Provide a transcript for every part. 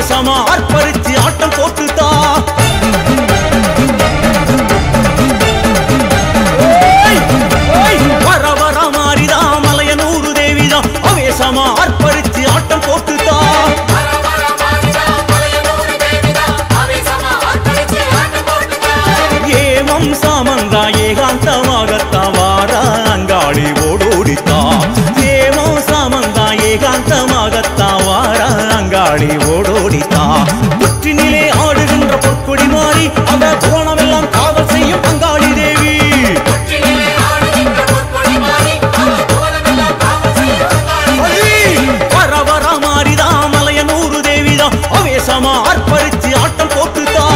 அவேசமா அர்ப்பரிச்சு ஆட்டம் போட்டுதா ஓய், ஓய், வர வர மாறிதா மலையனூரு தேவிதா அவேசமா அர்ப்பரிச்சு ஆட்டம் போட்டுதா ஏமம் சாமந்தா ஏகாந்தமாகத்தா வாரா அங்காளி ஓடோடித்தா ஏமம் சாமந்தா ஏகாந்தமாகத்தா வாரா அங்காளி ஓடோடித்தா புற்றினிலே ஆடுகின்ற பொற்கொடி மாறி அந்த கோணமெல்லாம் காவல் செய்யும் அங்காளி தேவி அடி! வர வர மாறிதா மலையனூரு தேவிதா அவேசமா அர்ப்பரிச்சு ஆட்டம் போட்டுதா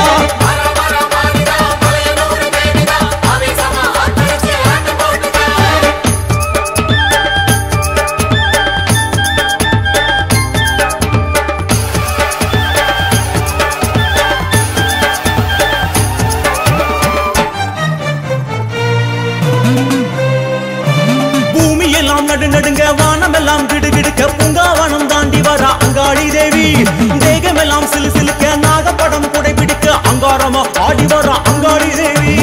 பூமி எல்லாம் நடு நடுங்க வானம் எல்லாம் கிடுகிடுக்க பூங்காவனம் தாண்டி வர அங்காளி தேவி தேகமெல்லாம் சிலு சிலுக்க நாகப்படம் குடை பிடிக்க அங்காரமா ஆடி வர அங்காளி தேவி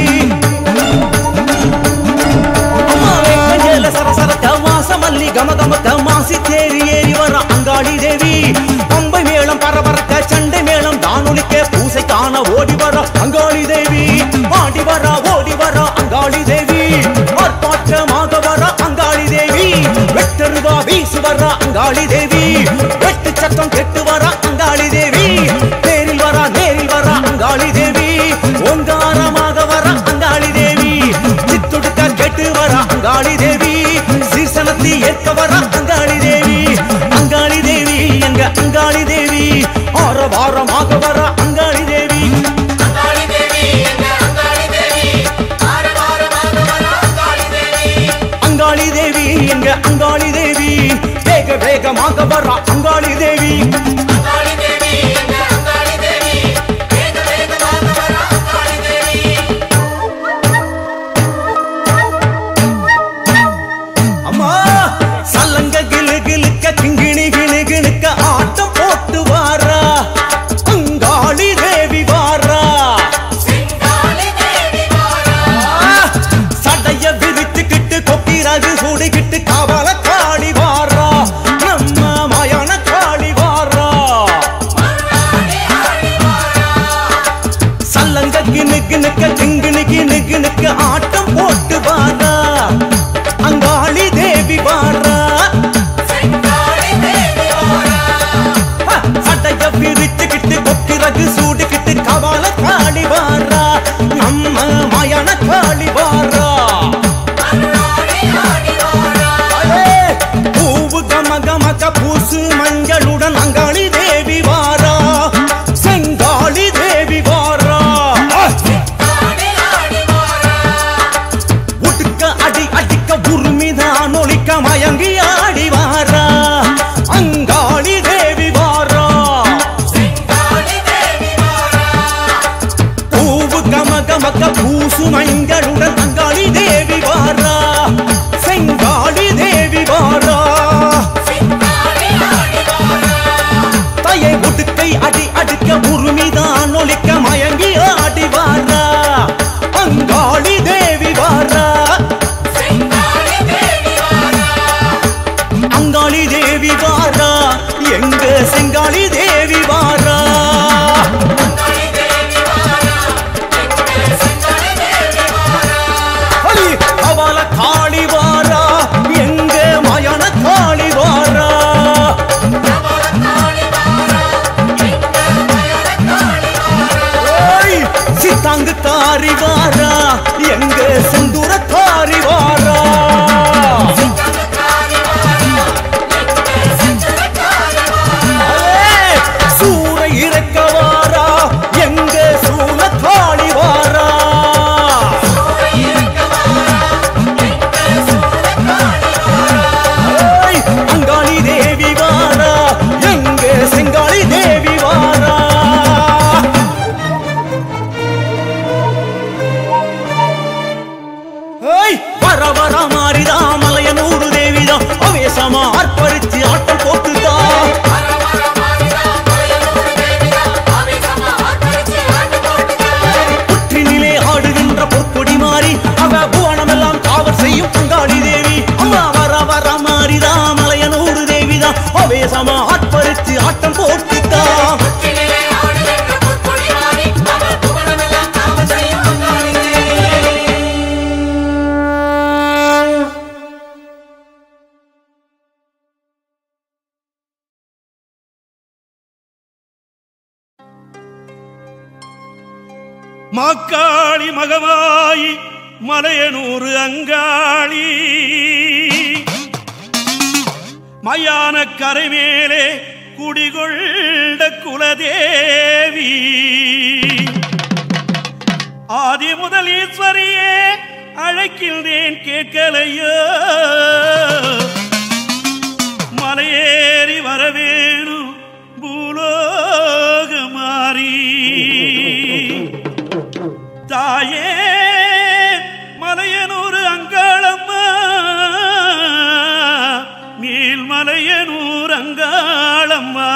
அம்மாவே கஞ்சேல சரசரக்க வாசமல்லி கமகமக்க மாசி தேரி ஏறி வர அங்காளி தேவி பம்பை மேளம் பரபரக்க சண்டை மேளம் தானொலிக்க பூசை காண ஓடி வர அங்காளி தேவி ஆடி வர ஓடி வர அங்காளி தேவி ஆர்ப்பாட்டமாக வர அங்காளி தேவி வெட்டருவா வீசு வர அங்காளி தேவி வெட்டு சத்தம் கெட்டு வர அங்காளி தேவி நேரில் வர நேரில் வர அங்காளி தேவி ஓங்காரமாக வர அங்காளி தேவி சித்துடுக்க கெட்டு வர அங்காளி தேவி சீசனத்தை ஏற்க வர அங்காளி தேவி அங்காளி தேவி எங்க அங்காளி தேவி ஆரவாரமாக வர அங்காளி தேவி அங்காளி தேவி எங்க அங்காளி தேவி வேக வேகமாக வர அங்காளி தேவி அம்மா சல்லங்க கிளு கிளுக்க கிங்கிணி கிணு கிணுக்க ஆட்டம் போட்டு வாரா அங்காளி தேவி வாரா ஆ, சடைய விரித்துக்கிட்டு கொப்பிரகு சூடிக்கிட்டு காவல காளி வாரா நம்ம மயான காளி வாரா சல்லங்க கிணு கிணுக்க கிங்கிணி கிணு கிணுக்க ஆட்டம் போட்டு வாரா அங்காளி தேவி வாரா ஆ, சடைய விரித்துக்கிட்டு கொப்பிரகு சூடிக்கிட்டு காவல காளி வாரா நம்ம மயான காளி வாரா அலே, பூவு கம கமக பூசு மஞ்சளுடன் அங்காளி தேவி வாரா செங்காளி தேவி வாரா உடுக்க அடி அடிக்க உருமிதான் ஒழிக்க மயங்கி ஆடி வாரா அங்காளி தேவி வாரா பூவு கம கமக்க பூசு மஞ்சளுடன் அங்காளி தேவி வாரா செங்காளி தேவி வாரா தையை உடுக்கை அடி அடிக்க உருமிதான் ஒழிக்க மயங்கி ஆடி வாரா அங்காளி தேவி வாரா அங்காளி தேவி வாரா எங்க செங்காளி தேவி வாரா அடி, அவள காளி வாரா எங்க மயான காளி வாரா ஓய், சித்தாங்கு காரி வாரா எங்க செந்தூர காரி வாரா ஏய், சூர இறக்க வாரா எங்க சூல காளி வாரா ஏய், அங்காளி தேவி வாரா எங்க செங்காளி தேவி வாரா ஏய், வர வர மாறிதா மலையனூரு தேவிதா அவேசமா அர்ப்பரிச்சு ஆட்டம் போட்டுதா மாக்காளி மகமாயி மலையனூறு அங்காளி மயான கரை மேலே குடிகொண்ட குலதேவி ஆதி முதல் ஈஸ்வரியே அழைக்கின்றேன் கேட்கலையோ மலையேறி வரவேணும் பூலோக மாறி தாயே மலையனூர் அங்காளம்மா மேல் மலையனூர் அங்காளம்மா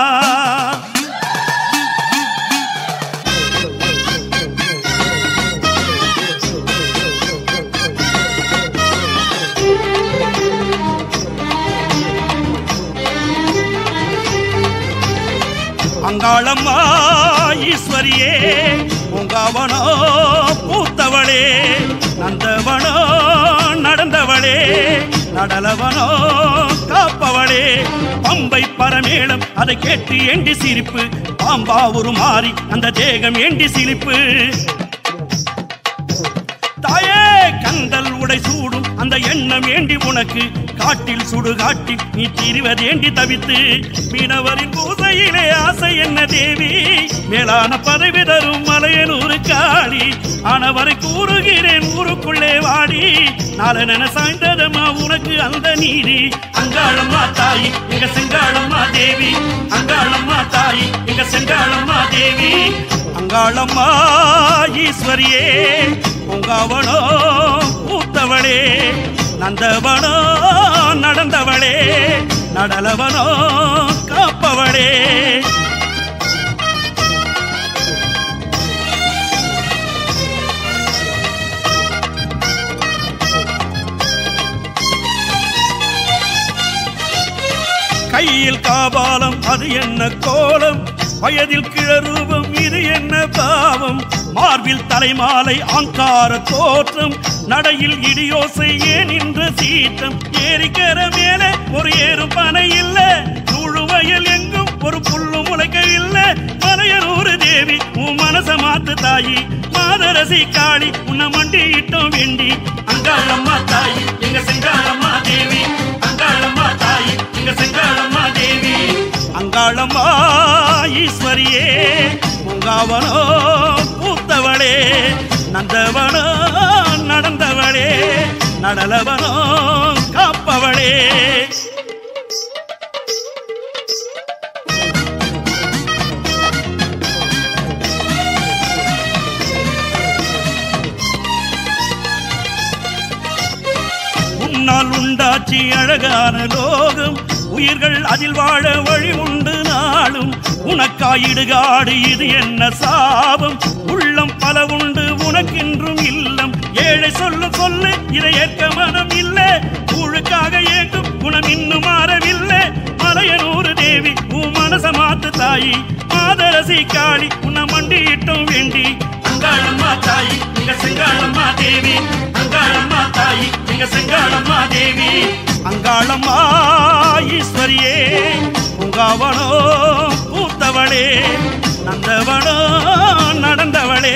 அங்காளம்மா ஈஸ்வரியே உங்கவனோ பூத்தவளே நந்தவனோ நடந்தவளே நடலவனோ காப்பவளே பம்பை பரமேளம் அதை கேட்டு எண்டி சிரிப்பு பாம்பா ஒரு மாறி அந்த தேகம் எண்டி சிரிப்பு தாயே கந்தல் உடை சூடும் அந்த எண்ணம் ஏண்டி உனக்கு காட்டில் சுடு காட்டி நீ திரிவதேண்டி தவித்து மீனவரின் பூசையிலே ஆசை என்ன தேவி மேலான பதவி தரும் மலையனூரு காளி ஆனவரை கூறுகிறேன் ஊருக்குள்ளே வாடி நாளன சாய்ந்ததம்மா உனக்கு அந்த நீதி அங்காளம்மா தாயி எங்க செங்காளம்மா தேவி அங்காளம்மா தாயி எங்க செங்காளம்மா தேவி அங்காளம்மா ஈஸ்வரியே உங்கவனோ பூத்தவளே நந்தவனோ நடந்தவளே நடலவனோ காப்பவளே கையில் காபாலம் அது என்ன கோலம் வயதில் கிழரூபம் இது என்ன பாவம் மார்பில் தலைமாலை ஆங்கார தோற்றம் நடையில் இடியோசை ஏன் இன்று சீற்றம் ஏரிக்கர மேலே ஒரு ஏறும் பனை இல்ல துழுவயல் எங்கும் ஒரு புல்லு முளைக்க இல்ல மலையனூறு தேவி உன் மனச மாத்து தாயி மாதரசி காளி உன்னை மண்டியிட்டோம் வேண்டி அங்காளம்மா தாயி எங்க செங்காளம்மா தேவி அங்காளம்மா தாயி எங்க செங்காளம்மா தேவி அங்காளம்மா ஈஸ்வரியே உங்காவனோ பூத்தவளே நந்தவனோ நடந்தவளே நடலவனோ காப்பவளே உன்னால் உண்டாச்சி அழகான லோகம் உயிர்கள் அதில் வாழ வழி உண்டு நாளும் உனக்காயிடுகாடு இது என்ன சாபம் உள்ளம் பல உண்டு உனக்கென்றும் இல்லம் ஏழை சொல்லு சொல்லு இதை ஏற்க மனம் இல்ல ஊழுக்காக ஏங்கும் குணம் இன்னும் மாறவில்லை மலையனூறு தேவி உன் மனச மாத்து தாயி மாதரசி காளி உன்னை மண்டியிட்டோம் வேண்டி அங்காளம்மா தாயி எங்க செங்காளம்மா தேவி அங்காளம்மா தாயி எங்க செங்காளம்மா தேவி அங்காளம்மா ஈஸ்வரியே உங்காவனோ பூத்தவளே நந்தவனோ நடந்தவளே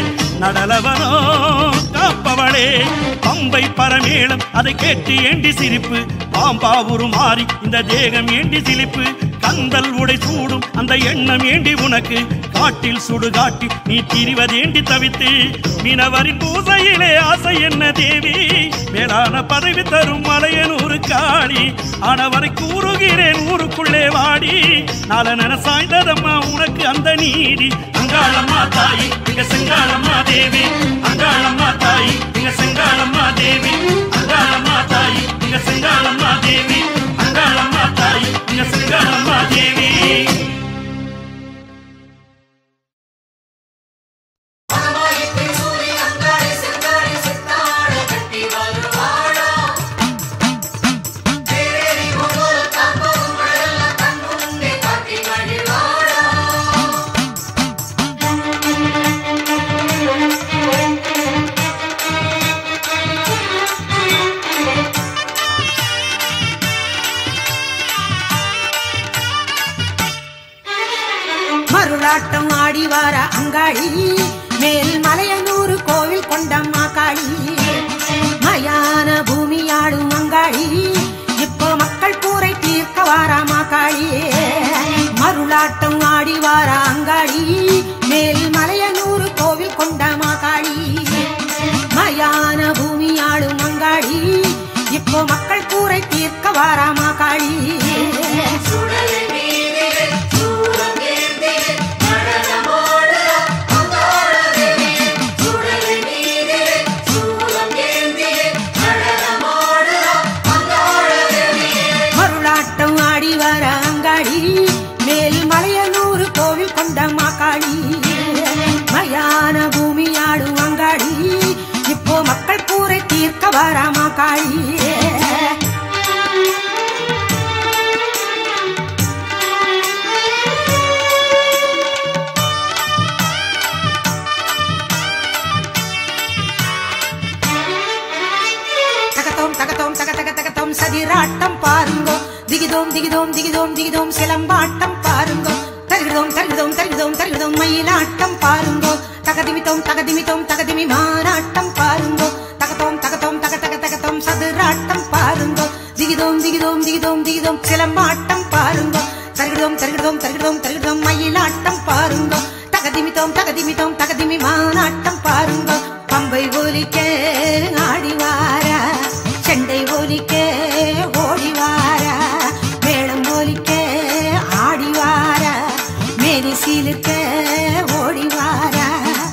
நடலவனோ காப்பவளே பம்பை பரமேளம் அதை கேட்டு ஏண்டி சிரிப்பு பாம்பா ஒரு மாறி இந்த தேகம் ஏண்டி சிலிப்பு கந்தல் உடை சூடும் அந்த எண்ணம் ஏண்டி உனக்கு காட்டில் சுடு காட்டி நீ திரிவதேண்டி தவித்து மீனவரின் பூசையிலே ஆசை என்ன தேவி மேலான பதவி தரும் மலையனூரு காளி ஆனவரை கூறுகிறேன் ஊருக்குள்ளே வாடி நாளன சாய்ந்ததம்மா உனக்கு அந்த நீதி அங்காளம்மா தாயி இங்க செங்காளம்மா தேவி அங்காளம்மா தாயி இங்க செங்காளம்மா தேவி அங்காளம்மா தாயி இங்க செங்காளம்மா தேவி அங்காளம்மா தாயி இங்க செங்காளம்மா தேவி மருளாட்டம் ஆடி வார அங்காளி மேல் மலையனூர் கோவில் கொண்ட மாக்காளி மயான பூமியாடும் அங்காளி இப்போ மக்கள் கூரை தீர்க்க வாரா மாக்காளி மருளாட்டம் ஆடி வாரா அங்காளி மேல் மலையனூர் கோவில் கொண்ட மாக்காளி மயான பூமியாடும் அங்காளி இப்போ மக்கள் கூரை தீர்க்க வாரா மாக்காளி மருளாட்டம் ஆடி வர அங்காடி மேல் மலையனூர் கோவில் கொண்ட மாக்காளி மயான பூமி ஆடும் அங்காடி இப்போ மக்கள் கூரை தீர்க்க வர மாக்காளி தகத்தோம் தகத்தோம் தக தக தகத்தோம் சதிராட்டம் பாருங்கோ திகிதோம் திகிதோம் திகிதோம் திகிதோம் சிலம்பாட்டம் பாருங்கோ தருகிறோம் தருகிறோம் தருகிறோம் தருகிறோம் மயிலாட்டம் பாருங்கோ தகதிமித்தோம் தகதிமித்தோம் தகதிமி மானாட்டம் பாருங்கோ தகத்தோம் தகத்தோம் தக தக தகத்தோம் சதுராட்டம் பாருங்கோ திகிதோம் திகிதோம் திகிதோம் திகிதோம் சிலம்பாட்டம் பாருங்கோ தருகிறோம் தருகிறோம் தருகிறோம் தருகிறோம் மயிலாட்டம் பாருங்கோ தகதிமித்தோம் தகதிமித்தோம் தகதிமி மானாட்டம் பாருங்கோ பம்பை ஒலிக்க ஆடி வாரா செண்டை ஒலிக்க ஓடி வாரா மேளம் ஒலிக்க ஆடி வாரா மேரி சீலுக்க ஓடி வாரா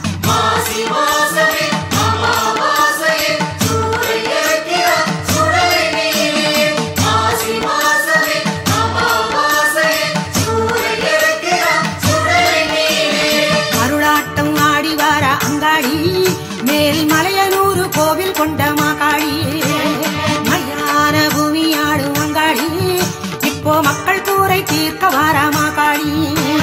அருளாட்டம் ஆடி வாரா அங்காடி மேல் மலையனூர் கோவில் கொண்ட மாகாளி மயான பூமி ஆடும் அங்காடி இப்போ மக்கள் கூரை தீர்க்க வாரா மாகாளி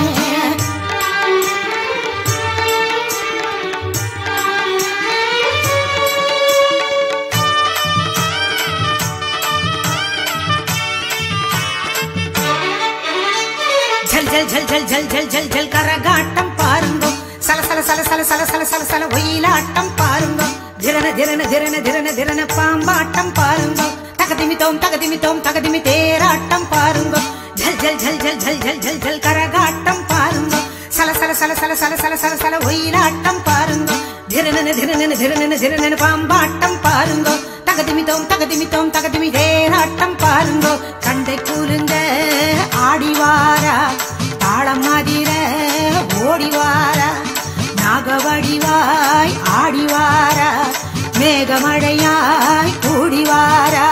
ஜல் ஜல் ஜல் ஜல் ஜல் ஜல் ஜல் ஜல் கரகாட்டம் பாருங்கோ சல சல சல சல சல சல சல சல ஒயிலாட்டம் பாருங்கோ திரன திரன திரன திரன திரன பாம்பாட்டம் பாருங்கோ தகதிமித்தோம் தகதிமித்தோம் தகதிமி தேராட்டம் பாருங்கோ ஜல் ஜல் ஜல் ஜல் ஜல் ஜல் ஜல் ஜல் கரகாட்டம் பாருங்கோ சல சல சல சல சல சல சல சல ஒயிலாட்டம் பாருங்கோ திரனன திரனன திரனன திரனன பாம்பாட்டம் பாருங்கோ தகதிமித்தோம் தகதிமித்தோம் தகதிமி தேராட்டம் பாருங்கோ கண்டை கூலுங்க ஆடிவாரா தாளம் மாதிர ஓடிவாரா நாகவடிவாய் ஆடிவாரா மேகமழையாய் கூடிவாரா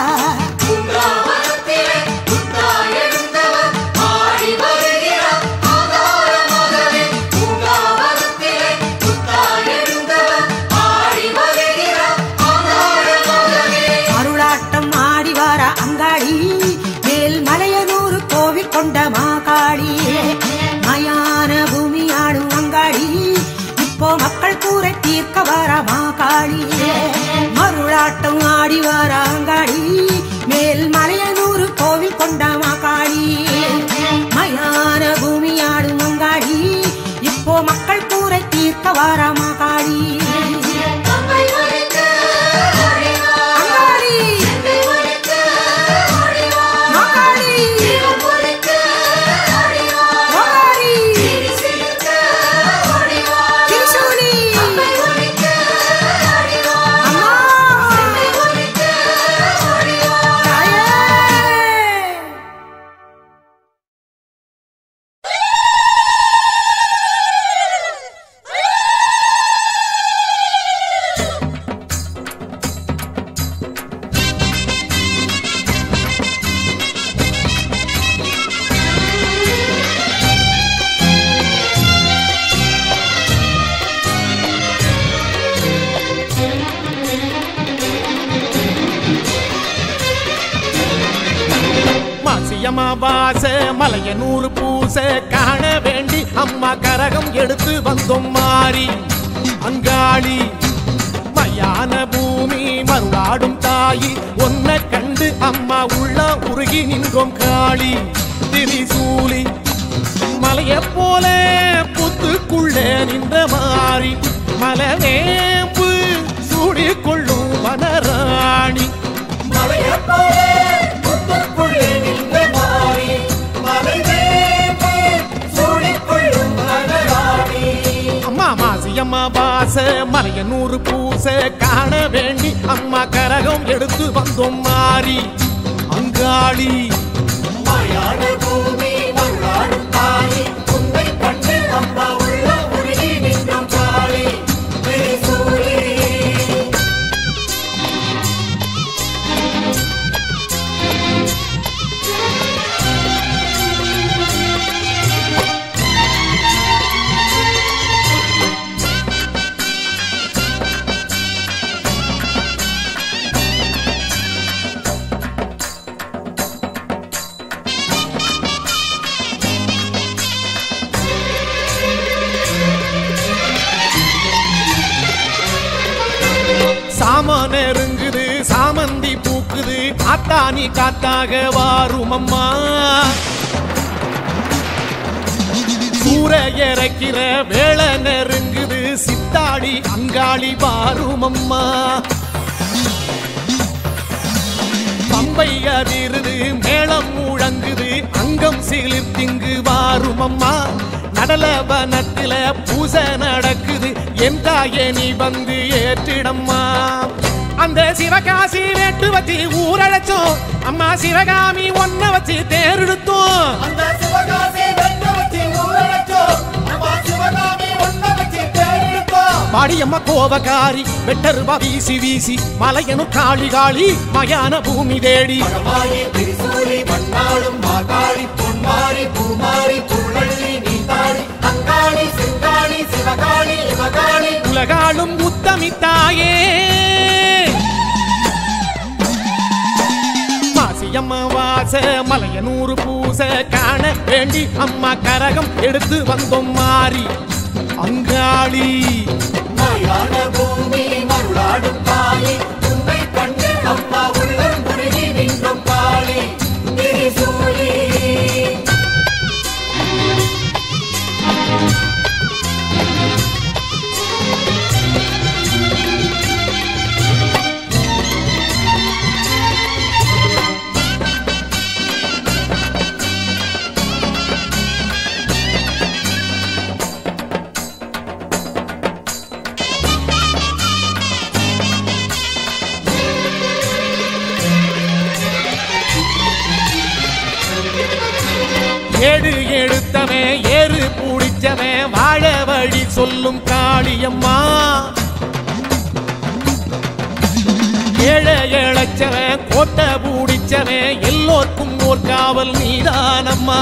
அருளாட்டம் ஆடிவாரா அங்காடி மேல் மலையனூர் கோவில் கொண்ட மாகாளி மயான பூமி ஆடும் அங்காடி இப்போ மக்கள் கூரை தீர்க்க வர மாகாளி மருளாட்டம் ஆடி வர அங்காடி மேல் மலையனூர் கோவில் கொண்ட மாகாளி மயான பூமி ஆடும் அங்காடி இப்போ மக்கள் கூரை தீர்க்க வர மாகாளி அங்காடி மாகாளி மாகாளி திரிசூலி அம்மா தாயே மாசியமாவாச மலையனூர் பூச காண வேண்டி அம்மா கரகம் எடுத்து வந்தோம் மாறி அங்காளி மயான பூமி மருளாடும் தாயி ஒன்ன கண்டு அம்மா உள்ள உருகி நின்றோம் காளி திரிசூலி மலைய போல புத்துக்குள்ளே நின்ற மாறி மலவேம்பு சூடிக்கொள்ளும் வனராணி அம்மா மாசியம்மா பாச மலையனூறு பூச காண வேண்டி அம்மா கரகம் எடுத்து வந்தோம் மாறி அங்காளி சாம நெருங்குது சாமந்தி பூக்குது காத்தானி காத்தாக வாரும் அம்மா சூற இறக்கிற வேளை நெருங்குது சித்தாடி அங்காளி வாரும் அம்மா பம்பை அதிருது மேளம் முழங்குது அங்கம் சிலிர்த்திங்கு வாரும் அம்மா நடலவனத்தில பூசை நடக்குது என் தாயே நீ வந்து ஏற்றிடம்மா அந்த சிவகாசி வேட்டு வச்சு ஊரழைச்சோம் அம்மா சிவகாமி ஒன்ன வச்சு தேரெடுத்தோம் அந்த சிவகாசி வெண்ண வச்சு ஊரழைச்சோம் நம்ம சிவகாமி ஒண்ண வச்சு தேடிருக்கோம் பாடியம்மா கோபகாரி வெட்டருவா வீசி வீசி மலையனு காளி காளி மயான பூமி தேடி மகமாயி திரிசூலி மண்ணாடும் மாகாளி பொன்மாரி பூமாரி புள்ளள்ளி நீதாடி அங்காளி செங்காளி சிவகாளி இவகாளி உலகாளும் உத்தமித்தாயே மாசியம்மா வாச மலையனூறு பூச காண வேண்டி அம்மா கரகம் எடுத்து வந்தோம் மாறி அங்காளி மயான பூமி மருளாடும் காளி உன்னை கண்டு அம்மா உள்ளம் குருகி நின்றும் காளி திரிசூலி ஏடு எடுத்தவன் ஏறு பூடிச்சவன் வாழ வழி சொல்லும் காளியம்மா ஏழை இழைச்சவன் கோட்டை பூடிச்சவன் எல்லோர்க்கும் ஓர் காவல் நீதானம்மா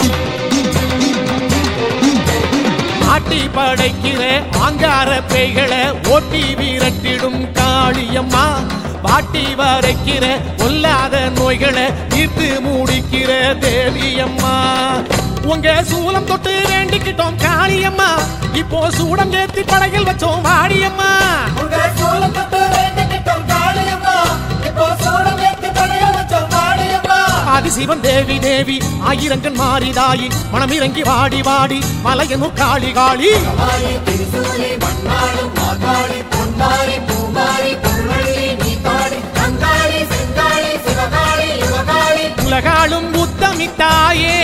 ஆட்டி படைக்கிற ஆங்கார பேய்களை ஓட்டி வீரட்டிடும் காளியம்மா வாட்டி வரைக்கிற கொல்லாத நோய்களை தீர்த்து மூடிக்கிற தேவியம்மா உங்க சூலம் தொட்டு வேண்டிக்கிட்டோம் காளியம்மா இப்போ சூடம் ஏத்தி படையில் வச்சோம் வாடியம்மா உங்க சூலம் தொட்டு வேண்டிக்கிட்டோம் காளியம்மா இப்போ சூடம் ஏத்தி படைய வச்சோம் காளியம்மா ஆதிசிவன் தேவி தேவி ஆயிரங்கன் மாறிதாயி மனமிறங்கி வாடி வாடி மலையனு காளி காளி மாயி திரிசூலி மண்ணாடும் மாகாளி பொன்மாரி பூமாரி புள்ளள்ளி நீதாடி அங்காளி செங்காளி சிவகாளி யுவகாளி உலகாளும் உத்தமித்தாயே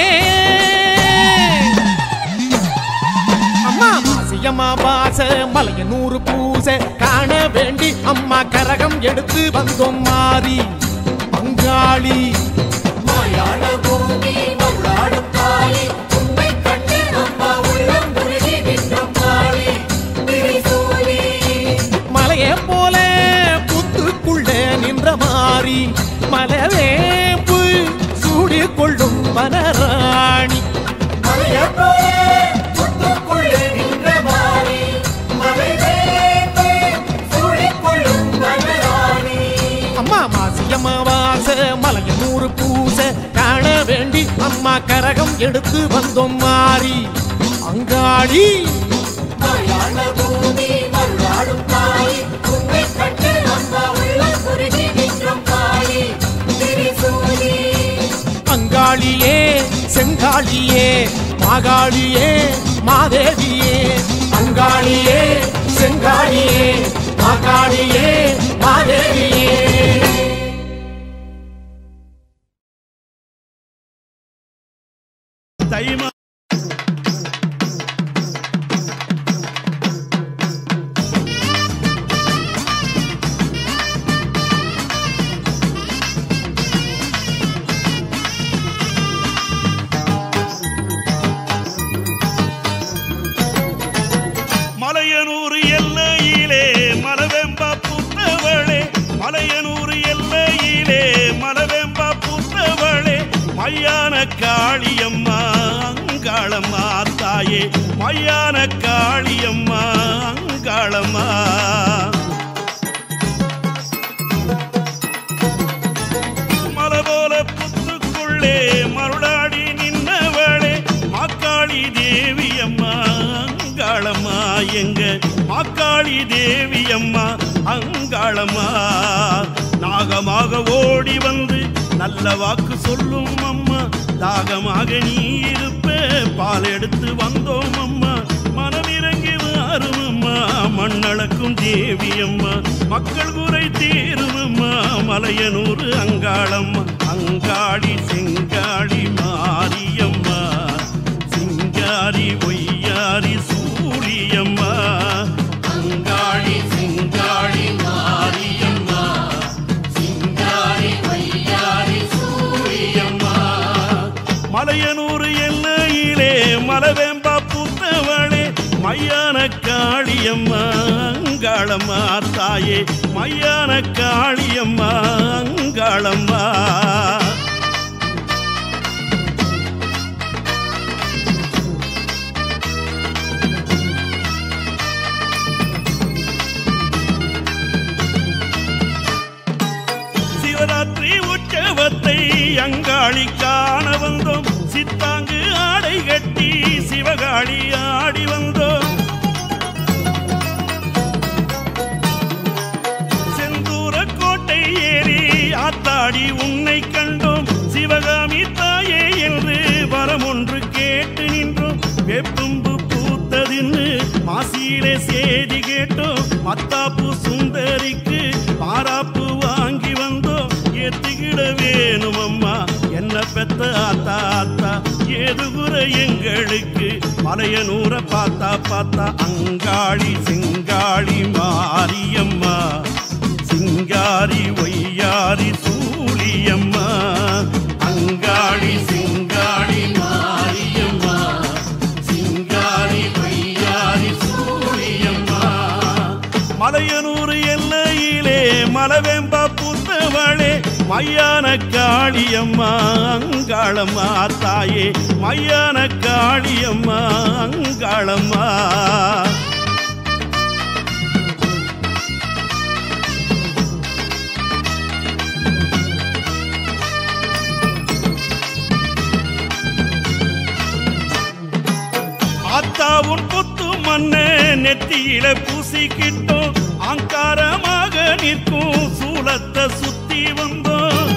அம்மா மாசியம்மா பாச மலைய நூறு பூச காண வேண்டி அம்மா கரகம் எடுத்து வந்தோம் மாறி பங்காளி மாயான பூமி மருளாடும் காளி உன்னை கண்டு அம்மா உள்ளம் குருகி நின்றும் காளி திரிசூலி மலையை போல புத்துக்குள்ள நின்ற மாறி மலவேம்பு சூடி கொள்ளும் வனராணி மலையப்போலே முத்துக்குள்ளே நின்ற மாறி மலைவேம்பு சூழிக்கொள்ளும் வனராணி அம்மா மாசியம்மா வாச மலைய நூறு பூச காண வேண்டி அம்மா கரகம் எடுத்து வந்தோம் மாறி அங்காளி மாயான பூமி மருளாடும் காளி உன்னை கண்டு அம்மா உள்ளம் குருகி நின்றும் காளி திரிசூலி அங்காளியே செங்காளியே மாகாளியே மாதேவியே அங்காளியே செங்காளியே மாகாளியே மாதேவியே தைமா மலையனூர் எல்லையிலே மலவெம்பா புத்தவளே மலையனூர் எல்லையிலே மலவெம்பா புத்தவளே மையான காளியம்மா அங்காளம்மா தாயே மையான காளியம்மா அங்காளம்மா மலபோல புத்துக்குள்ளே மருளாடி நின்னவளே மாக்காளி தேவி அம்மா அங்காளம்மா எங்க மாக்காளி தேவி அம்மா அங்காளம்மா நாகமாக ஓடி வந்து நல்ல வாக்கு சொல்லும் அம்மா தாகமாக நீ இருப்ப பால் எடுத்து வந்தோம் அம்மா மனமிறங்கி மாறும் அம்மா மண்ணளக்கும் தேவி அம்மா மக்கள் குறை தீரும் அம்மா மலையனூர் அங்காளம்மா அங்காளி செங்காளி மாரியம்மா சிங்காரி ஒய்யாரி சூரியம்மா அங்காளி செங்காளி மாரியம்மா சிங்காரி ஒய்யாரி சூரியம்மா மலையனூர் எல்லையிலே மலவேம்பா புத்தவளே மையான காளியம்மா அங்காளம்மா தாயே மையான காளியம்மா அங்காளம்மா சிவராத்திரி உற்சவத்தை அங்காளி காண வந்தோம் சித்தாங்கு ஆடை கட்டி சிவகாளி ஆடி வந்தோம் செந்தூர கோட்டை ஏறி ஆத்தாடி உன்னை கண்டோம் சிவகாமி தாயே என்று வரம் ஒன்று கேட்டு நின்றோம் வெப்பும்பு பூத்ததின்னு மாசியிலே சேதி கேட்டோம் மத்தாப்பு சுந்தரிக்கு பாராப்பு வாங்கி வந்தோம் ஏத்துக்கிட வேணும் அம்மா என்ன பெத்த ஆத்தா ஆத்தா ஏது குறை எங்களுக்கு மலையனூர பார்த்தா பார்த்தா அங்காளி செங்காளி மாரியம்மா சிங்காரி ஒய்யாரி சூழியம்மா அங்காளி சிங்காளி மாரியம்மா சிங்காரி ஒய்யாரி சூழியம்மா மலையனூர் எல்லையிலே மலவேம்பா புத்தவளே மையான காளியம்மா அங்காளம்மா தாயே மையான காளியம்மா அங்காளம்மா ஆத்தாவும் புத்து மண்ணு நெத்தியில பூசிக்கிட்டோம் அங்காரமாக நிற்கும் சூலத்தை சுத்தி வந்தோம்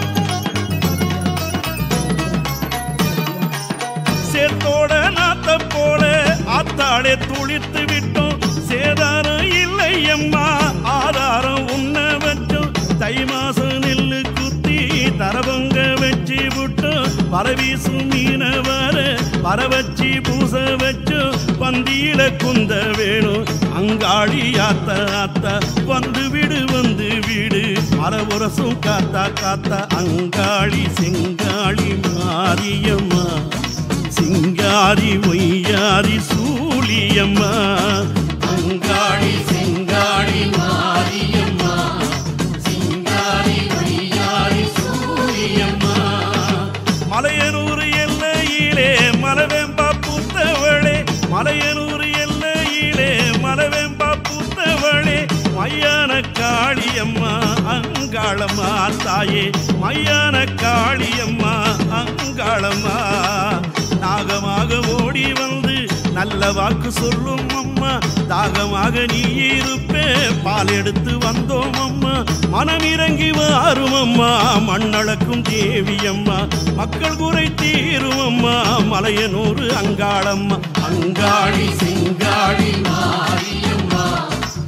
சேத்தோட நாத்த போல ஆத்தாளே துளித்து விட்டோம் சேதாரம் இல்லை அம்மா ஆதாரம் உன்ன வச்சோம் தை மாசம் நெல்லு குத்தி தரவங்க வச்சு விட்டோம் பரவீசும் மீன வர வர வச்சு பூச வச்சோம் பந்தியில குந்த வேணும் அங்காளி ஆத்த ஆத்த வந்து விடு வந்து விடு மரபுரசும் காத்தா காத்தா அங்காளி செங்காளி மாரியம்மா சிங்காரி ஒய்யாரி சூழியம்மா அங்காளி செங்காளி மாரியம்மா சிங்காரி ஒய்யாரி சூழியம்மா மலையனூர் எல்லையிலே மலவேம்பா புத்தவளே மலையனூர் எல்லையிலே மலவேம்பா புத்தவளே மையான காளியம்மா அங்காளம்மா தாயே மையான காளியம்மா அங்காளம்மா நாகமாக ஓடி வந்து நல்ல வாக்கு சொல்லும் அம்மா தாகமாக நீ இருப்பே பால் எடுத்து வந்தோம் அம்மா மனம் இறங்கி வாரும் அம்மா மண்ணளக்கும் தேவி அம்மா மக்கள் குறை தீரும் அம்மா மலையனூர் அங்காளம்மா அங்காளி சிங்காளி மாரியம்மா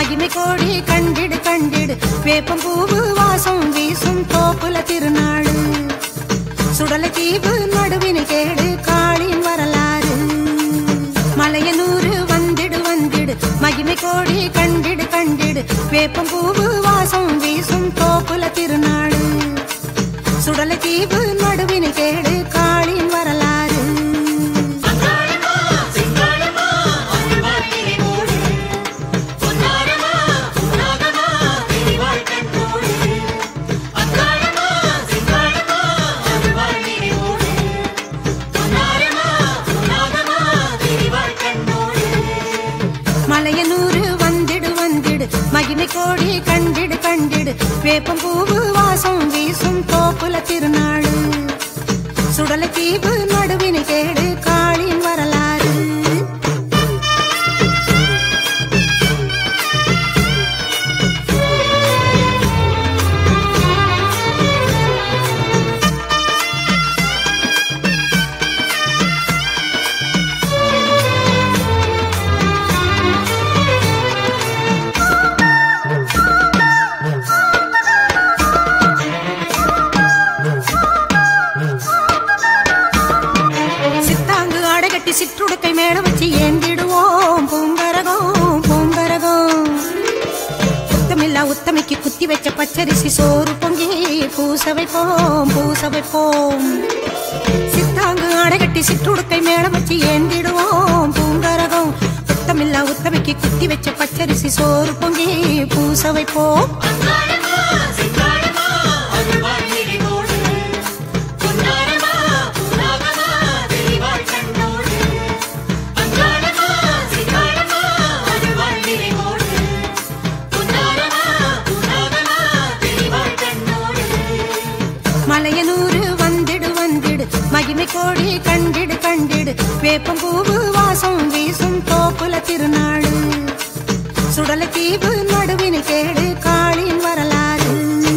மகிமை கோடி கண்டிடு கண்டிடு வேப்பம் பூவு வாசம் வீசும் தோப்புல திருநாடு சுடல தீவு நடுவினை கேடு காளின் வரலாறு மலையனூறு வந்திடு வந்திடு மகிமை கோடி கண்டிடு கண்டிடு வேப்பம் பூவு வாசம் வீசும் தோப்புல திருநாடு சுடல தீவு நடுவினை கேடு காளின் வரலாறு மலையனூறு வந்திடு வந்திடு மகிமை கோடி கண்டிடு கண்டிடு வேப்பம் பூவு வாசம் வீசும் தோப்புல திருநாடு சுடல தீவு நடுவினை கேடு காளின் வரலாறு சித்தாங்கு அடைகட்டி சிற்றுடுக்கை மேல வச்சு ஏந்திடுவோம் பூங்கரகம் பூங்கரகம் சுத்தமில்லா உத்தமைக்கு குத்தி வச்ச பச்சரிசி சோறு பொங்கி பூச வைப்போம் பூச வைப்போம் சித்தாங்கு அடைகட்டி சிற்றுடுக்கை மேல வச்சு ஏந்திடுவோம் பூங்கரகம் சுத்தமில்லா உத்தமைக்கு குத்தி வச்ச பச்சரிசி சோறு பொங்கி பூச வைப்போம் மலையனூறு வந்திடு வந்திடு மகிமை கோடி கண்டிடு கண்டிடு வேப்பம் பூவு வாசம் வீசும் தோப்புல திருநாடு சுடல தீவு நடுவினை கேடு காளின் வரலாறு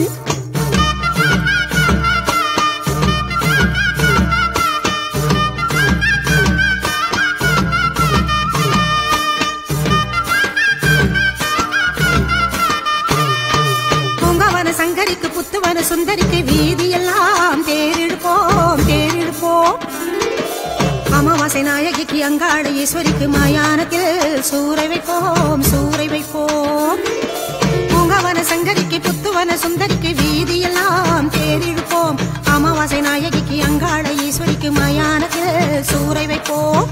பூங்காவன சங்கரிக்கு புத்துவன சுந்தரிக்கு வீதியெல்லாம் தேரிடுப்போம் தேரிடுப்போம் அமாவாசை நாயகிக்கு அங்காள ஈஸ்வரிக்கு மயானத்தில் சூறை வைப்போம் சூறை வைப்போம் பூங்காவன சங்கரிக்கு புத்துவன சுந்தரிக்கு வீதியெல்லாம் தேரிடுப்போம் அமாவாசை நாயகிக்கு அங்காள ஈஸ்வரிக்கு மயானத்தில் சூறை வைப்போம்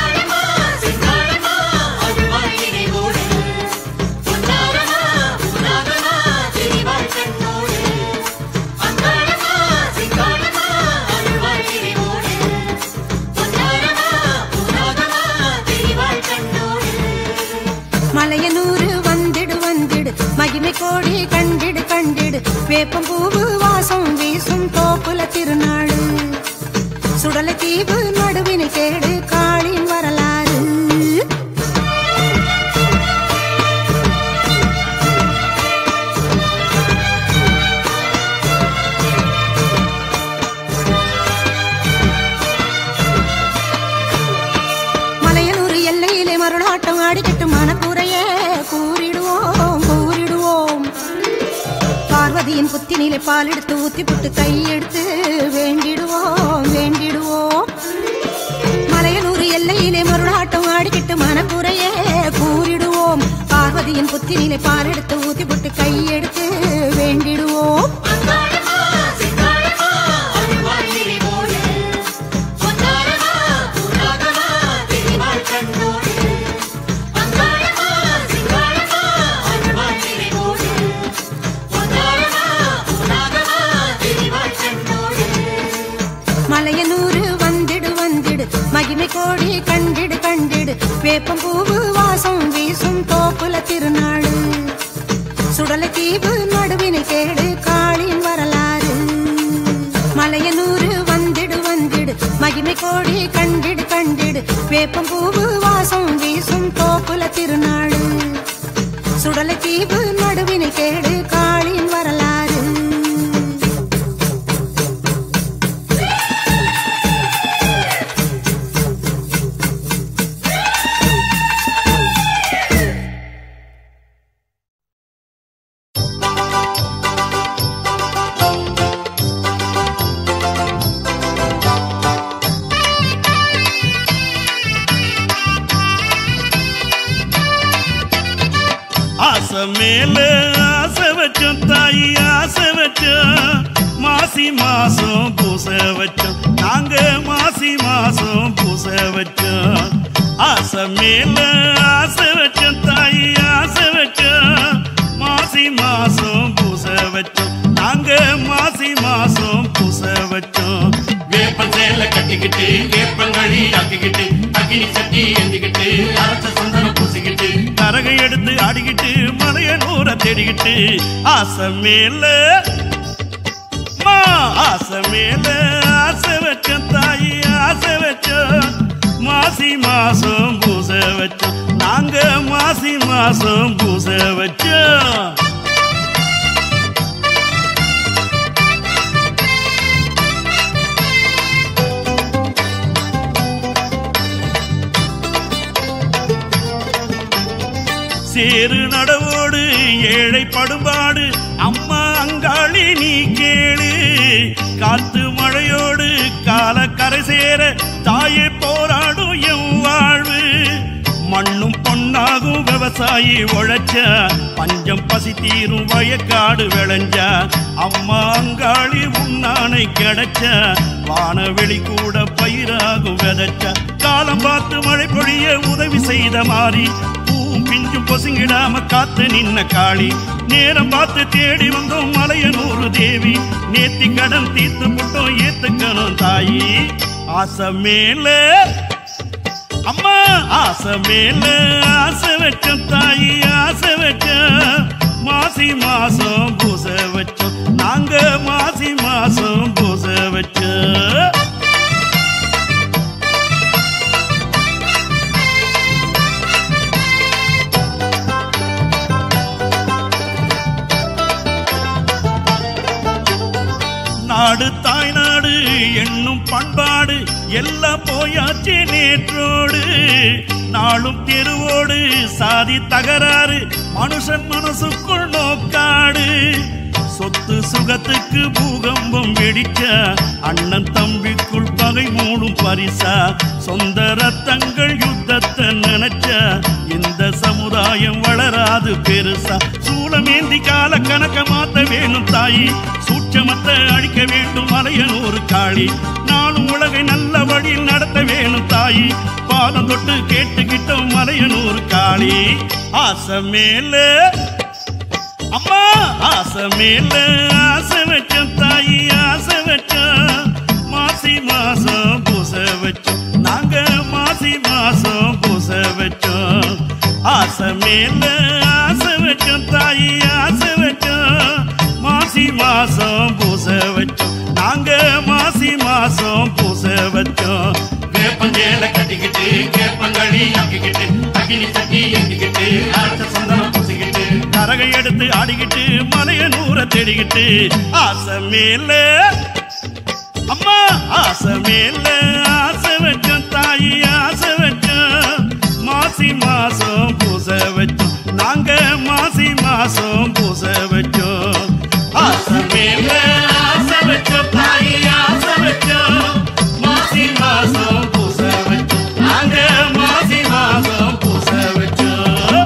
மலையனூறு வந்திடு வந்திடு மகிமை கோடி கண்டிடு கண்டிடு வேப்பம் பூவு வாசம் வீசும் தோப்புல திருநாடு சுடல தீவு நடுவினை கேடு காளின் வரலாறு மலையனூர் எல்லையிலே மருளாட்டம் ஆடிக்கிட்டு மனக்குறையே கூறிடுவோம் கூறிடுவோம் பார்வதியின் புத்தினிலே பால் எடுத்து ஊத்தி புட்டு கையெடுத்து வேண்டிடுவோம் வேண்டிடுவோம் மலையனூர் எல்லையிலே மருளாட்டம் ஆடிக்கிட்டு மனக்குறையே கூறிடுவோம் பார்வதியின் புத்தினிலே பால் எடுத்து ஊத்தி புட்டு கையெடுத்து வேண்டிடுவோம் மலையனூறு வந்திடு வந்திடு மகிமை கோடி கண்டிடு கண்டிடு வேப்பம் பூவு வாசம் வீசும் தோப்புல திருநாடு சுடல தீவு நடுவினை கேடு காளின் வரலாறு மலையனூறு வந்திடு வந்திடு மகிமை கோடி கண்டிடு கண்டிடு வேப்பம் பூவு வாசம் வீசும் தோப்புல திருநாடு சுடல தீவு நடுவினை கேடு காளின் வரலாறு ஆசை மேல ஆசை வச்சோம் தாயி ஆசை வச்சோம் மாசி மாசம் பூச வச்சோம் நாங்க மாசி மாசம் பூச வச்சோம் ஆசை மேல ஆசை வச்சோம் தாயி ஆசை வச்சோம் மாசி மாசம் பூச வச்சோம் நாங்க மாசி மாசம் பூச வச்சோம் வேப்பன் சேல கட்டிக்கிட்டு வேப்பங்கழி ஆக்கிக்கிட்டு அக்கினி சட்டி ஏந்திக்கிட்டு அரச சந்தனம் பூசிக்கிட்டு கரகை எடுத்து ஆடிக்கிட்டு மலைய நூற தேடிக்கிட்டு ஆசை மேல மா ஆசை மேல ஆசை வச்ச தாயி ஆசை வச்ச மாசி மாசம் பூச வச்சோம் நாங்க மாசி மாசம் பூச வச்சோம் சேரு நடவோடு ஏழை படுபாடு அம்மா அங்காளி நீ கேளு காத்து மழையோடு கால கரை சேர தாயே போராடும் என் வாழ்வு மண்ணும் பொன்னாகும் விவசாயி உழைச்ச பஞ்சம் பசி தீரும் வயக்காடு விளைஞ்ச அம்மா அங்காளி உன்னானை கிடைச்ச வானவெளி கூட பயிராகும் விதைச்ச காலம் பார்த்து மழை பொழிய உதவி செய்த மாறி பூவும் பிஞ்சும் பொசுங்கிடாம காத்து நின்ன காளி நேரம் பார்த்து தேடி வந்தோம் மலையனூறு தேவி நேத்தி கடன் தீர்த்து புட்டோம் ஏத்துக்கணும் தாயி ஆசை மேல அம்மா ஆசை மேல ஆசை வச்சோம் தாயி ஆசை வச்சோம் மாசி மாசம் பூச வச்சோம் நாங்க மாசி மாசம் பூச வச்சோம் நாடு தாய்நாடு என்னும் பண்பாடு எல்லாம் போயாச்சு நேற்றோடு நாளும் தெருவோடு சாதி தகராறு மனுஷன் மனசுக்குள் நோக்காடு சொத்து சுகத்துக்கு பூகம்பம் வெடிச்ச அண்ணன் தம்பிக்குள் பகை மூடும் பரிசா சொந்த ரத்தங்கள் யுத்தத்தை நினைச்ச இந்த சமுதாயம் வளராது பெருசா சூளமேந்தி கால கணக்க மாத்த வேணும் தாயி சூட்சமத்தை அழிக்க வேண்டும் மலையனூர் காளி நானும் உலகை நல்ல வழியில் நடத்த வேணும் தாயி பாதம் தொட்டு கேட்டுக்கிட்டோம் மலையனூர் காளி ஆசை மேல அம்மா ஆசை மேல ஆசை வச்சோம் தாயி ஆசை வச்சோம் மாசி மாசம் பூச வச்சோம் நாங்க மாசி மாசம் பூச வச்சோம் ஆசை மேல ஆசை வச்சோம் தாயி ஆசை வச்சோம் மாசி மாசம் பூச வச்சோம் நாங்க மாசி மாசம் பூச வச்சோம் வேப்பஞ்சேல கட்டிக்கிட்டு வேப்பங்கழி ஆக்கிக்கிட்டு அக்கினி சட்டி ஏந்திக்கிட்டு அரச சந்தனம் பூசிக்கிட்டு கரகை எடுத்து ஆடிக்கிட்டு மலைய நூற தேடிக்கிட்டு ஆசை மேல அம்மா ஆசை மேல ஆசை வச்சோம் தாயி ஆசை வச்சோம் மாசி மாசம் பூச வச்சோம் நாங்க மாசி மாசம் பூச வச்சோம் ஆசை மேல ஆசை வச்சோம் தாயி ஆசை வச்சோம் மாசி மாசம் பூச வச்சோம் நாங்க மாசி மாசம் பூச வச்சோம்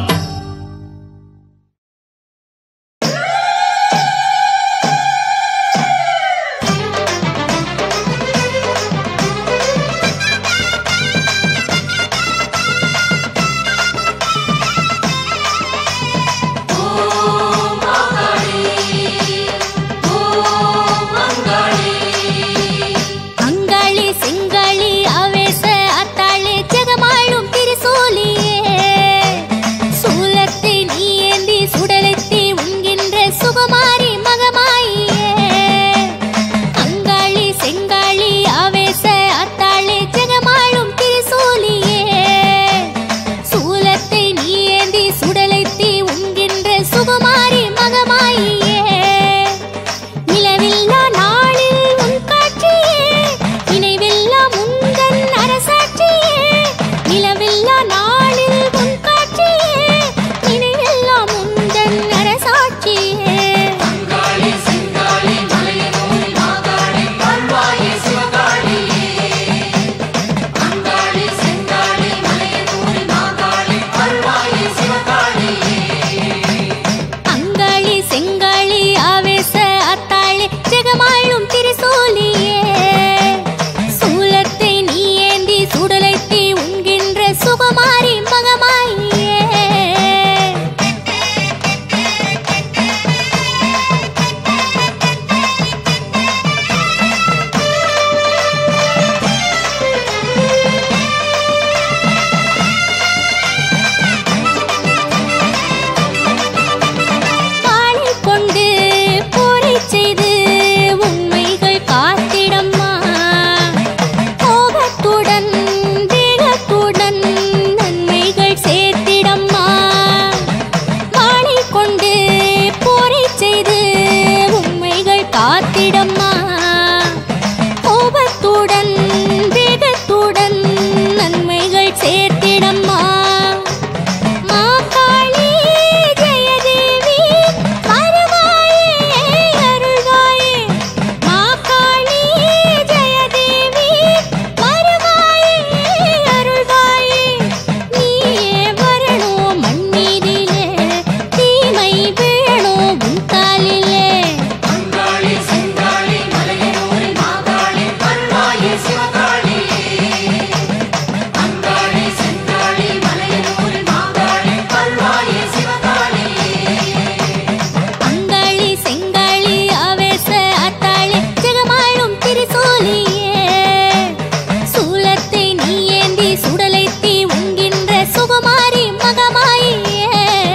கொண்டு போரை செய்து உண்மைகள் காத்திடம்மா கோபத்துடன் வேகத்துடன் நன்மைகள் சேர்த்திடம்மா மாகாளி ஜெயதேவி வருவாயே அருள்வாயே மாகாளி ஜெயதேவி வருவாயே அருள்வாயே நீயே வரணும் மண்ணீரிலே தீமை வீழணும் உன் காலிலே அங்காளி செங்காளி மலையனூரில் மாகாளி வருவாயே சிவகாளி அங்காளி செங்காளி மலையனூரில் மாகாளி வருவாயே சிவகாளி அங்காளி செங்காளி ஆவேச அத்தாளி ஜெகமாளும் திரிசூலியே சூலத்தை நீ ஏந்தி சுடலைத்தி உண்கின்ற சுகுமாரி மகமாயியே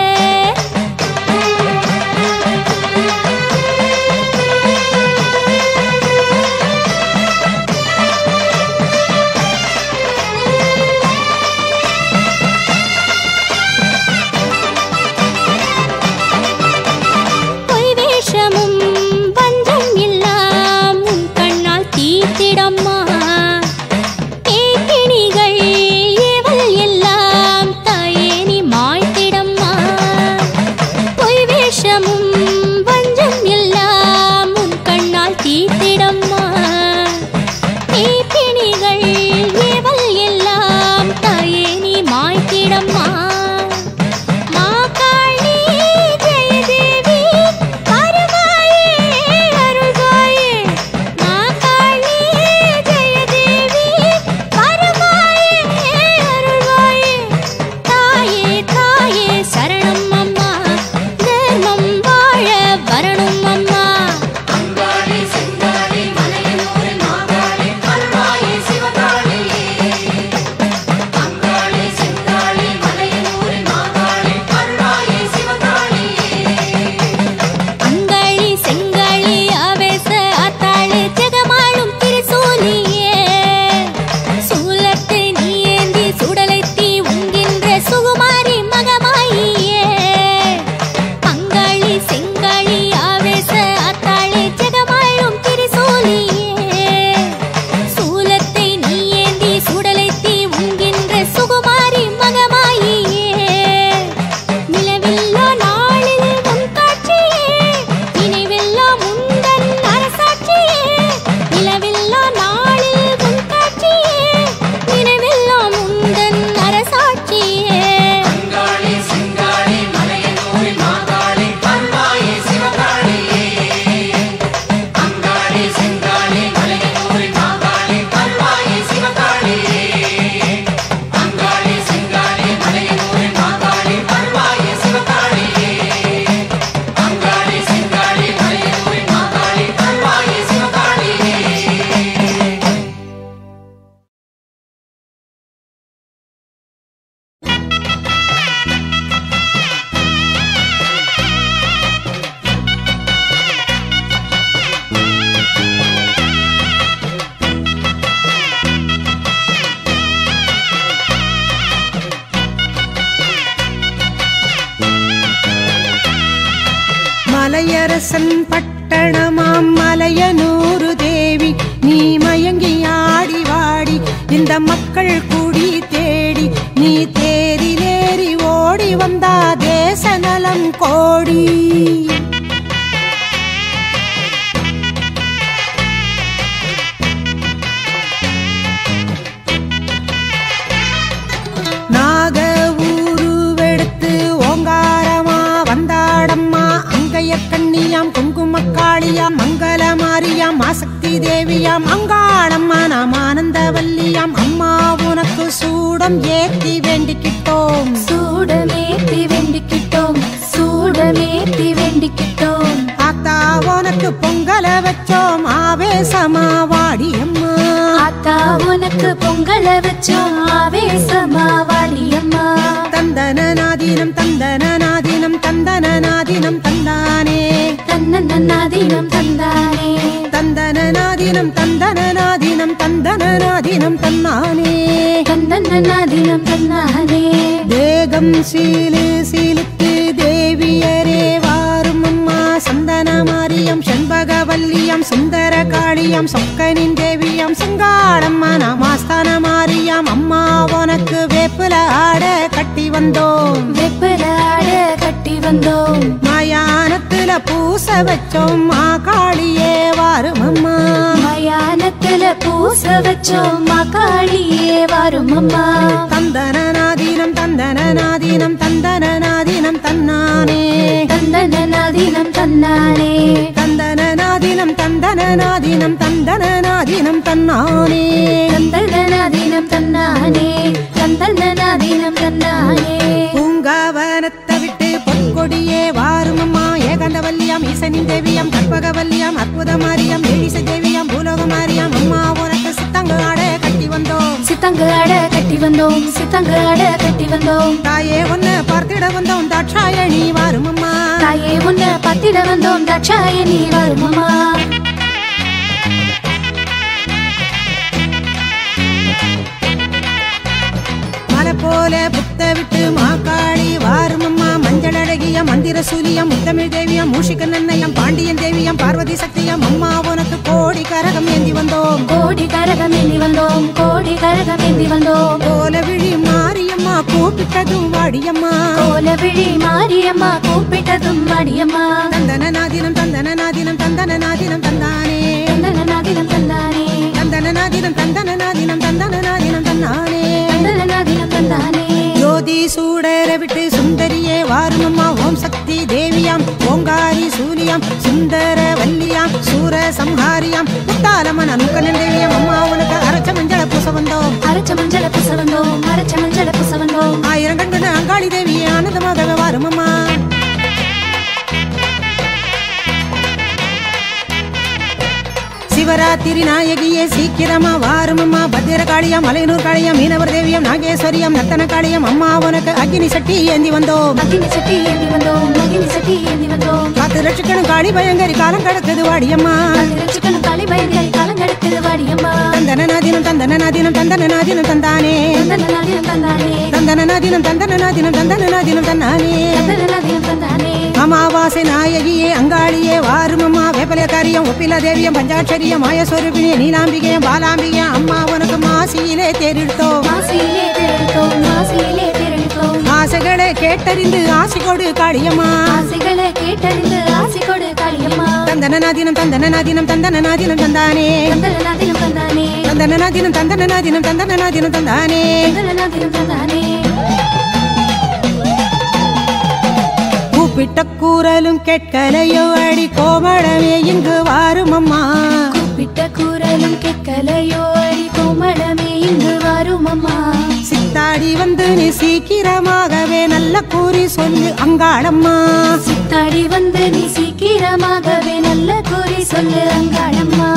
பொய் வேஷமும் வஞ்சம் எல்லாம் உன் கண்ணால் தீர்த்திடம்மா பேய்க்கிணிகள் ஏவல் எல்லாம் தாயே நீ மாய்த்திடம்மா பொய் வேஷமும் வஞ்சம் எல்லாம் உன் கண்ணால் தீர்த்திடம்மா பேய்க்கிணிகள் ஏவல் எல்லாம் தாயே நீ மாய்த்திடம்மா மாகாளி ஜெயதேவி வருவாயே அருள்வாயே மாகாளி ஜெயதேவி வருவாயே அருள்வாயே தாயே தாயே சரணம் அம்மா தர்மம் வாழ வரணும் அம்மா அங்காளி செங்காளி மலையனூரில் மாகாளி வருவாயே சிவகாளி அங்காளி செங்காளி மலையனூரில் மாகாளி வருவாயே சிவகாளி அங்காளி செங்காளி ஆவேச ஆத்தாளு ஜெகமாளும் திரிசூலியே சூலத்தை நீ ஏந்தி சுடலைத்தி உண்கின்ற சுகுமாரி மகமாயியே அங்காளி செங்காளி ஆவேச ஆத்தாளு ஜெகமாளும் திரிசூலியே சூலத்தை நீ ஏந்தி சுடலைத்தி உண்கின்ற சுகுமாரி மகமாயியே நிலவில்லா நாளில் உன் காட்சியே நினைவெல்லாம் உந்தன் அரசாட்சியே நிலவில்லா நாளில் உன் காட்சியே நினைவெல்லாம் உந்தன் அரசாட்சியே அங்காளி செங்காளி மலையனூரில் மாகாளி வருவாயே சிவகாளி அங்காளி செங்காளி மலையனூரில் மாகாளி வருவாயே சிவகாளி அங்காளி செங்காளி மலையனூரில் மாகாளி வருவாயே சிவகாளி அங்காளி செங்காளி மலையனூரில் மாகாளி வருவாயே சிவகாளி மலையரசன் பட்டணமாம் மலையனூரு தேவி நீ மயங்கி ஆடி வாடி இந்த மக்கள் குடி தேடி நீ தேரிலேறி ஓடி வந்தா தேச நலம் கோடி நாக ஊருவெடுத்து ஓங்காரமா வந்தாடம்மா அங்கைய கண்ணியாம் குங்குமக்காளியாம் மங்கள மாரியாம் ஆசக்தி தேவியாம் அங்காளம்மா நாம் ஆனந்தவல்லியாம் அம்மா உனக்கு சூடம் ஏத்தி வேண்டிக்கிட்டோம் சூடமேத்தி வேண்டிக்கிட்டோம் சூடமேத்தி வேண்டிக்கிட்டோம் ஆத்தா உனக்கு பொங்கல வச்சோம் ஆவேசமா வாடியம்மா ஆத்தா உனக்கு பொங்கல வச்சோம் ஆவேசமா வாடியம்மா தந்தன நாதினம் தந்தன நாதினம் தந்தன நாதினம் தந்தானே தன்னன்னாதீனம் தந்தானே தந்தன நாதினம் தந்தன நாதினம் தந்தன நாதினம் தன்னானே தன்னன்னாதீனம் தந்தானே தேகம் சீலு சீலுக்கு தேவியரே தேவியாம் சொக்கனின் தேவியாம் சிங்காளம்மா நாமாஸ்தான மாரியாம் அம்மா உனக்கு வேப்புல ஆட கட்டி வந்தோம் வெப்பலாட கட்டி வந்தோம் மயானத்துல பூச வச்சோம் மாகாளியே வாரும் அம்மா மயானத்துல பூச வச்சோம் மகாளியே வரும் அம்மா தந்தனநாதீனம் தந்தனநாதீனம் தந்தனநாதீனம் தன்னானே தந்தனநாதினம் தன்னானே தந்தனநாதீனம் தந்தனநாதீனம் தந்தனநாதீனம் தன்னானே தந்தனநாதினம் தன்னானே தந்தனநாதினம் தன்னானே பூங்காவனத்தை விட்டு பொற்கொடியே வாரும் அம்மா ஏகாந்தவல்லியாம் ஈசனின் தேவியாம் கற்பகவல்லியாம் அற்புத மாரியாம் ஏழிச தேவியாம் பூலோக மாரியாம் அம்மா உனக்கு சித்தங்க ஆட கட்டி வந்தோம் சித்தங்க அட கட்டி வந்தோம் சித்தங்க அட கட்டி வந்தோம் தாயே ஒன்னு பார்த்திட வந்தோம் தாட்சாயணி வாரும் அம்மா தாயே உன்ன பத்திட வந்தோம் தட்சாயணி வரும் அம்மா மலை போல புத்த விட்டு மாக்காளி வாரும் அம்மா மஞ்சள் அழகிய மந்திர சூலியம் முத்தமிழ் தேவியம் மூஷிக நன்னயம் பாண்டியன் தேவியம் பார்வதி சக்தியம் அம்மா உனக்கு கோடி கரகம் ஏந்தி வந்தோம் கோடி கரகம் ஏந்தி வந்தோம் கோடி கரகம் ஏந்தி வந்தோம் கோல விழி மாரியம்மா கூப்பிட்டதும் வாடியம்மா கோல விழி மாரியம்மா கூப்பிட்டதும் மடியம்மா தந்தனநாதினம் தந்தனநாதினம் தந்தனநாதினம் தந்தானே தந்தனநாதினம் தந்தானே தந்தனநாதினம் தந்தனநாதினம் தந்தனநாதினம் தந்தானே தந்தனநாதினம் தந்தானே ஜோதி சூடர விட்டு சுந்தரியே வாருமம்மா ஓம் சக்தி தேவியாம் ஓங்காரி சூலியாம் சுந்தர வல்லியாம் சூர சம்ஹாரியாம் முத்தாலம்மன் அனுக்கனன் தேவியாம் அம்மா உனக்கு அரைச்ச மஞ்சள பூச வந்தோம் அரைச்ச மஞ்சள புச வந்தோம் அரைச்ச மஞ்சள புச வந்தோம் ஆயிரம் கண்டு அங்காளி தேவி ஆனந்தமாக வாருமம்மா சிவராத்திரி நாயகியே சீக்கிரமா வாருமம்மா பத்திர காளியம் மலையனூர் காளியம் மீனவர் தேவியம் நாகேஸ்வரியம் நத்தன காளியம் அம்மா உனக்கு அக்னி சட்டி ஏந்தி வந்தோம் அக்கினி சட்டி ஏந்தி வந்தோம் அக்கினி சட்டி ஏந்தி வந்தோம் காத்து லட்சக்கணும் காளி பயங்கரி காலம் கடக்குது வாடியம்மா சிக்கன் களி பயங்கரி காலங்கடுக்குது வாடியம்மா தந்தனநாதினம் தந்தனநாதினம் தந்தனநாதினம் தந்தானே தந்தனநாதினம் தந்தானே தந்தனநாதினம் தந்தனநாதினம் தந்தனநாதினம் தந்தானே தந்தனநாதினம் தந்தானே அமாவாசை நாயகியே அங்காளியே வாருமம்மா வேப்பலைய காரியம் ஒப்பில தேவியம் பஞ்சாட்சரியம் மாயஸ்வரூபிணிய நீலாம்பிகையம் பாலாம்பிகையம் அம்மா உனக்கு மாசியிலே தேரிடுத்தோம் மாசியிலே திரழுத்தோம் மாசியிலே திரழுத்தோம் ஆசைகளை கேட்டறிந்து ஆசை கொடு காளியம்மா ஆசைகளை கேட்டறிந்து ஆசை கொடு காளியம்மா தந்தனநாதினம் தந்தனநாதினம் தந்தனநாதினம் தந்தானே தந்தனநாதினம் தந்தானே தந்தனநாதினம் தந்தனநாதினம் தந்தனநாதினம் தந்தானே தந்தனநாதினம் தந்தானே கூப்பிட்ட கூறலும் கேட்கலையோ அடி கோமளமே இங்கு வாரும் அம்மா கூப்பிட்ட குரலும் கேட்கலையோ அடி கோமளமே இங்கு வரும் அம்மா சித்தாடி வந்து நீ சீக்கிரமாகவே நல்ல கூறி சொல்லு அங்காளம்மா சித்தாடி வந்து நீ சீக்கிரமாகவே நல்ல கூறி சொல்லு அங்காளம்மா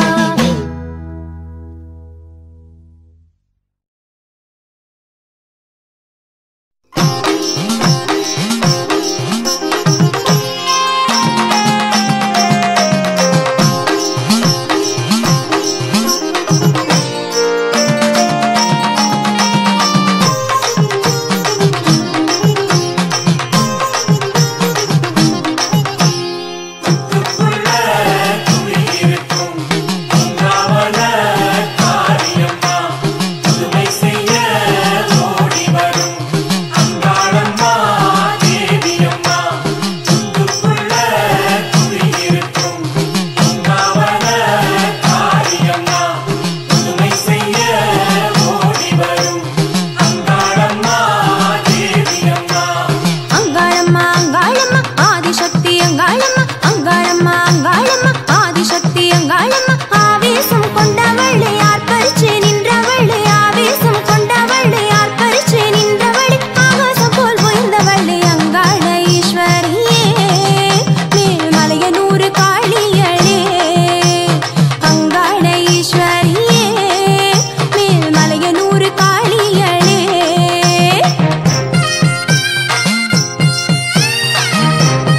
அங்காளம்மா அங்காளம்மா ஆதிசக்தி அங்காளம்மா அங்காளம்மா அங்காளம்மா ஆதிசக்தி அங்காளம்மா ஆவேசம் கொண்டவளே ஆர்ப்பரிச்சு நின்றவளே ஆவேசம் கொண்டவளே ஆர்ப்பரிச்சு நின்றவளே ஆகாசம் போல் உயர்ந்தவளே அங்காள ஈஸ்வரியே மேல்மலையனூறு காளியளே அங்காள ஈஸ்வரியே மேல்மலையனூறு காளியளே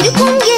இருக்கும்